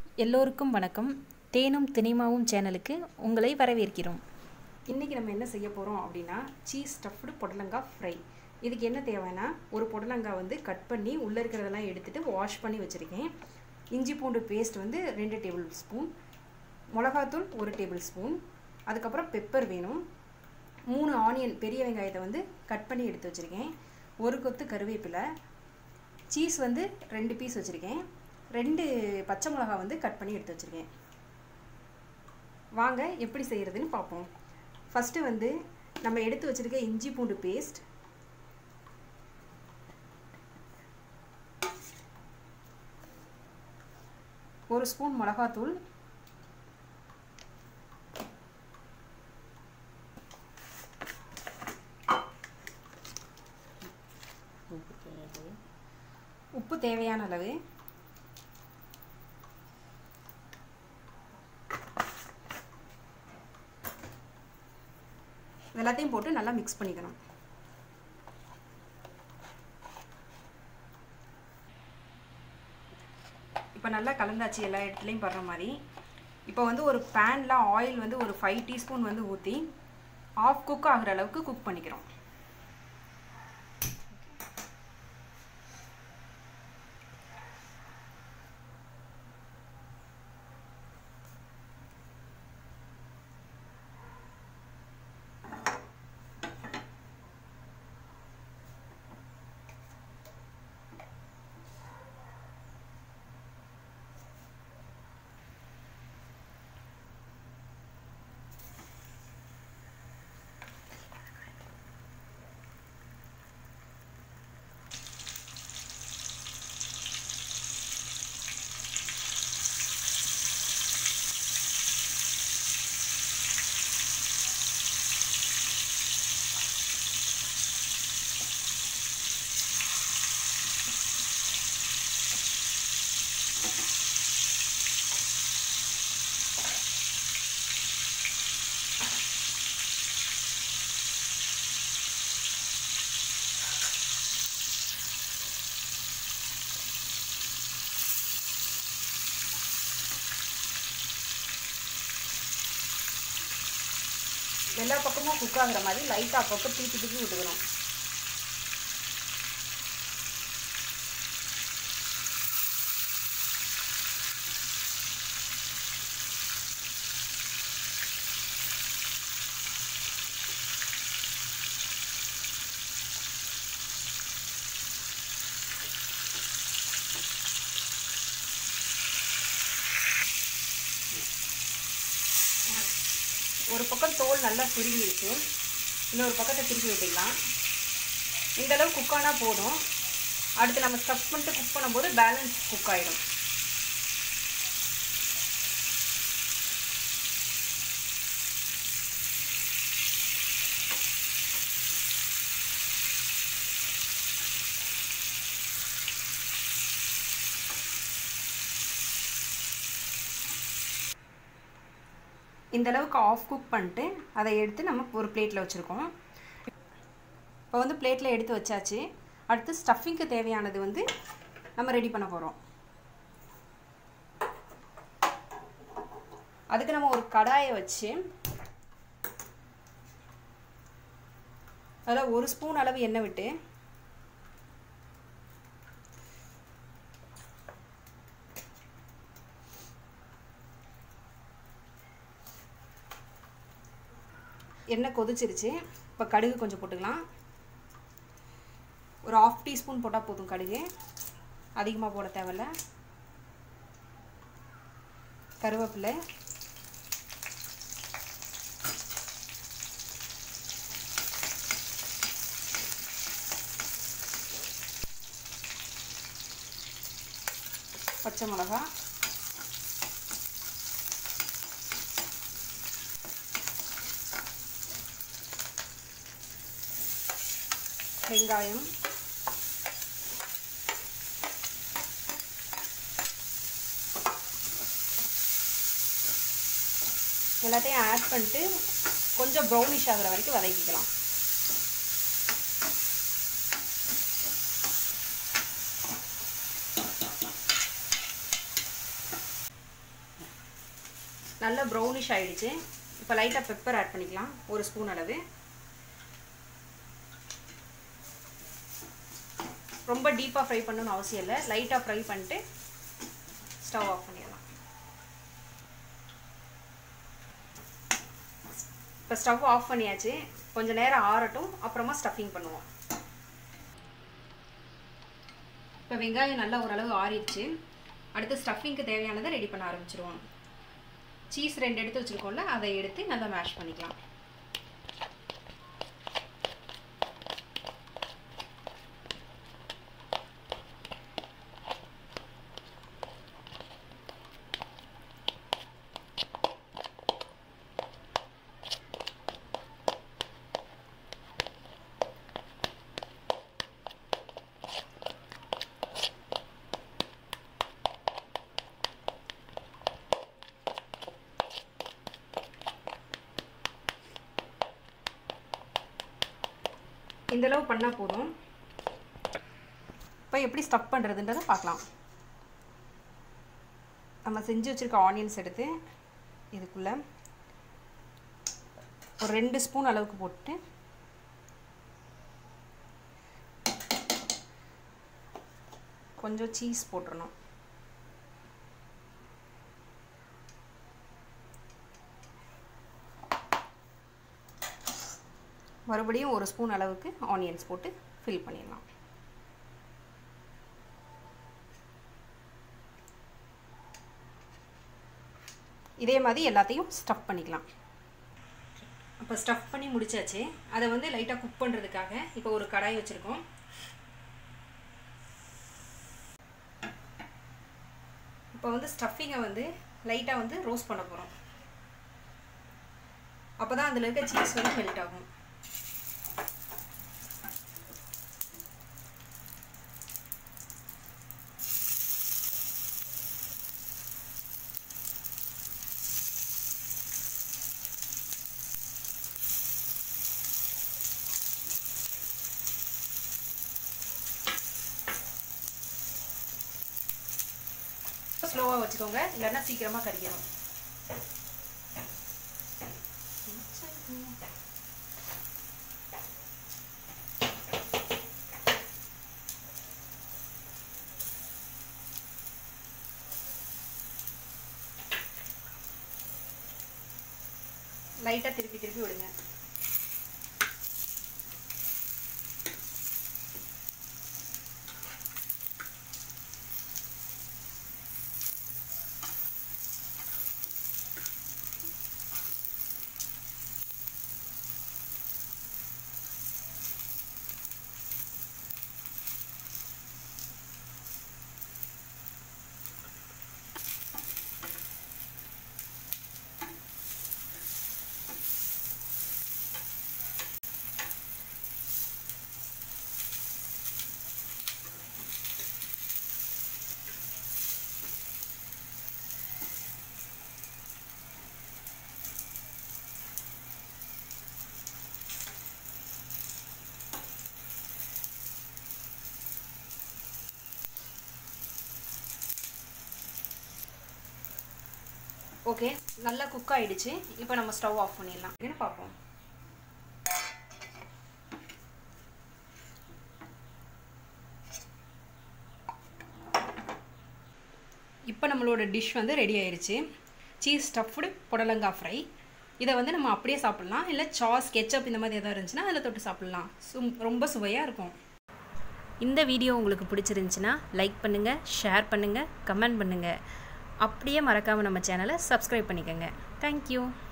எல்லோருக்கும் வணக்கம் தேனும் தினைமாவும் சேனலுக்கு உங்களை வரவேற்கிறோம் இன்றைக்கி நம்ம என்ன செய்ய போகிறோம் அப்படின்னா சீஸ் ஸ்டஃப்டு புடலங்காய் ஃப்ரை இதுக்கு என்ன தேவைன்னா ஒரு புடலங்காய் வந்து கட் பண்ணி உள்ளே இருக்கிறதெல்லாம் எடுத்துகிட்டு வாஷ் பண்ணி வச்சுருக்கேன் இஞ்சி பூண்டு பேஸ்ட் வந்து ரெண்டு டேபிள் ஸ்பூன் மிளகாத்தூள் ஒரு டேபிள் ஸ்பூன் அதுக்கப்புறம் பெப்பர் வேணும் மூணு ஆனியன் பெரிய வெங்காயத்தை வந்து கட் பண்ணி எடுத்து வச்சுருக்கேன் ஒரு கொத்து கருவேப்பிலை சீஸ் வந்து ரெண்டு பீஸ் வச்சுருக்கேன் ரெண்டு பச்சை மிளகா வந்து கட் பண்ணி எடுத்து வச்சுருக்கேன் வாங்க எப்படி செய்கிறதுன்னு பார்ப்போம் ஃபஸ்ட்டு வந்து நம்ம எடுத்து வச்சுருக்க இஞ்சி பூண்டு பேஸ்ட் ஒரு ஸ்பூன் மிளகாத்தூள் உப்பு தேவையான அளவு எல்லாத்தையும் போட்டு நல்லா மிக்ஸ் பண்ணிக்கணும் இப்போ நல்லா கலந்தாச்சு எல்லா இடத்துலையும் படுற மாதிரி இப்போ வந்து ஒரு பேனில் ஆயில் வந்து ஒரு ஃபைவ் டீஸ்பூன் வந்து ஊற்றி ஆஃப் குக் ஆகிற அளவுக்கு குக் பண்ணிக்கிறோம் எல்லா பக்கமும் குக் ஆகுற மாதிரி லைட்டாக அப்பப்போ தூக்கி தூக்கி விட்டுக்கணும் ஒரு பக்கம் தோல் நல்லா சுருங்கிடுச்சு இன்னொரு பக்கத்தை திருப்பி விட்டுக்கலாம் இந்த அளவு குக் ஆனால் போதும் அடுத்து நம்ம ஸ்டஃப் பண்ணிட்டு குக் பண்ணும்போது பேலன்ஸ் குக் ஆகிடும் இந்த அளவுக்கு ஆஃப் குக் பண்ணிட்டு அதை எடுத்து நம்ம ஒரு பிளேட்டில் வச்சுருக்கோம் இப்போ வந்து பிளேட்டில் எடுத்து வச்சாச்சு அடுத்து ஸ்டஃபிங்க்கு தேவையானது வந்து நம்ம ரெடி பண்ண போகிறோம் அதுக்கு நம்ம ஒரு கடாயை வச்சு அதில் ஒரு ஸ்பூன் அளவு எண்ணெய் விட்டு எண்ணெய் கொதிச்சிருச்சு இப்போ கடுகு கொஞ்சம் போட்டுக்கலாம் ஒரு ஆஃப் டீஸ்பூன் போட்டால் போதும் கடுகு அதிகமாக போட தேவையில்ல கருவேப்பிலை பச்சை மிளகா வெங்காயம் எல்லாத்தையும் ஆட் பண்ணிட்டு கொஞ்சம் ப்ரௌனிஷ் ஆகிற வரைக்கும் வதக்கிக்கலாம் நல்லா ப்ரௌனிஷ் ஆகிடுச்சு இப்போ லைட்டாக பெப்பர் ஆட் பண்ணிக்கலாம் ஒரு ஸ்பூன் அளவு ரொம்ப டீப்பாக ஃப்ரை பண்ணணும்னு அவசியம் இல்லை லைட்டாக ஃப்ரை பண்ணிட்டு ஸ்டவ் ஆஃப் பண்ணிடலாம் இப்போ ஸ்டவ் ஆஃப் பண்ணியாச்சு கொஞ்சம் நேரம் ஆறட்டும் அப்புறமா ஸ்டஃபிங் பண்ணுவோம் இப்போ வெங்காயம் நல்லா ஓரளவு ஆறிடுச்சு அடுத்து ஸ்டஃபிங்க்கு தேவையானதை ரெடி பண்ண ஆரம்பிச்சிருவோம் சீஸ் ரெண்டு எடுத்து வச்சுருக்கோம்ல அதை எடுத்து நல்லா மேஷ் பண்ணிக்கலாம் இந்தளவு பண்ணால் போதும் இப்போ எப்படி ஸ்டஃப் பண்ணுறதுன்றதை பார்க்கலாம் நம்ம செஞ்சு வச்சுருக்க ஆனியன்ஸ் எடுத்து இதுக்குள்ளே ஒரு ரெண்டு ஸ்பூன் அளவுக்கு போட்டு கொஞ்சம் சீஸ் போட்டுடணும் மறுபடியும் ஒரு ஸ்பூன் அளவுக்கு ஆனியன்ஸ் போட்டு ஃபில் பண்ணிடலாம் இதே மாதிரி எல்லாத்தையும் ஸ்டஃப் பண்ணிக்கலாம் அப்போ ஸ்டஃப் பண்ணி முடிச்சாச்சு அதை வந்து லைட்டாக குக் பண்ணுறதுக்காக இப்போ ஒரு கடாய் வச்சுருக்கோம் இப்போ வந்து ஸ்டஃபிங்கை வந்து லைட்டாக வந்து ரோஸ்ட் பண்ண போகிறோம் அப்போ தான் அதில் இருக்க சீஸ் வந்து மெல்ட் ஆகும் ஸ்லோவாக வச்சுக்கோங்க இல்லைன்னா சீக்கிரமாக கறிக்கணும் லைட்டாக திருப்பி திருப்பி விடுங்க ஓகே நல்லா குக் ஆகிடுச்சு இப்போ நம்ம ஸ்டவ் ஆஃப் பண்ணிடலாம் என்ன பார்ப்போம் இப்போ நம்மளோட டிஷ் வந்து ரெடி ஆயிடுச்சு சீஸ் ஸ்டஃப்டு புடலங்காய் ஃப்ரை இதை வந்து நம்ம அப்படியே சாப்பிட்லாம் இல்லை சாஸ் கெச்சப் இந்த மாதிரி எதாவது இருந்துச்சுன்னா அதில் தொட்டு சாப்பிட்லாம் சும் ரொம்ப சுவையாக இருக்கும் இந்த வீடியோ உங்களுக்கு பிடிச்சிருந்துச்சுன்னா லைக் பண்ணுங்கள் ஷேர் பண்ணுங்கள் கமெண்ட் பண்ணுங்கள் அப்படியே மறக்காமல் நம்ம சேனலை சப்ஸ்கிரைப் பண்ணிக்கோங்க தேங்க்யூ